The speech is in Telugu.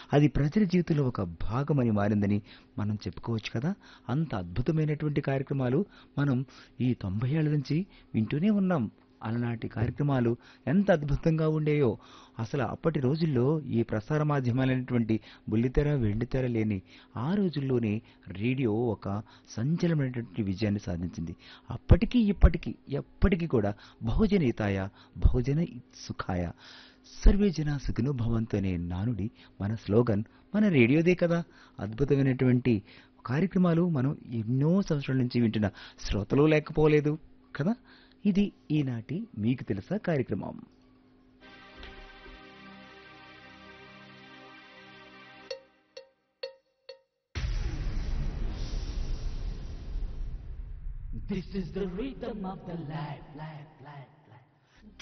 అది ప్రజల జీవితంలో ఒక భాగమని మారిందని మనం చెప్పుకోవచ్చు కదా అంత అద్భుతమైనటువంటి కార్యక్రమాలు మనం ఈ తొంభై ఏళ్ళ నుంచి వింటూనే ఉన్నాం అలనాటి కార్యక్రమాలు ఎంత అద్భుతంగా ఉండేయో అసలు అప్పటి రోజుల్లో ఈ ప్రసార మాధ్యమాలైనటువంటి బుల్లితెర వెండితెర లేని ఆ రోజుల్లోనే రేడియో ఒక సంచలనమైనటువంటి విజయాన్ని సాధించింది అప్పటికీ ఇప్పటికీ ఎప్పటికీ కూడా బహుజన హితాయ బహుజన సుఖాయ సర్వే జన సుఖినో భవంతు అనే నానుడి మన స్లోగన్ మన రేడియోదే కదా అద్భుతమైనటువంటి కార్యక్రమాలు మనం ఎన్నో సంవత్సరాల నుంచి వింటున్న శ్రోతలు లేకపోలేదు కదా ఇది ఈనాటి మీకు తెలుసా కార్యక్రమం This is the rhythm of the life, life, life.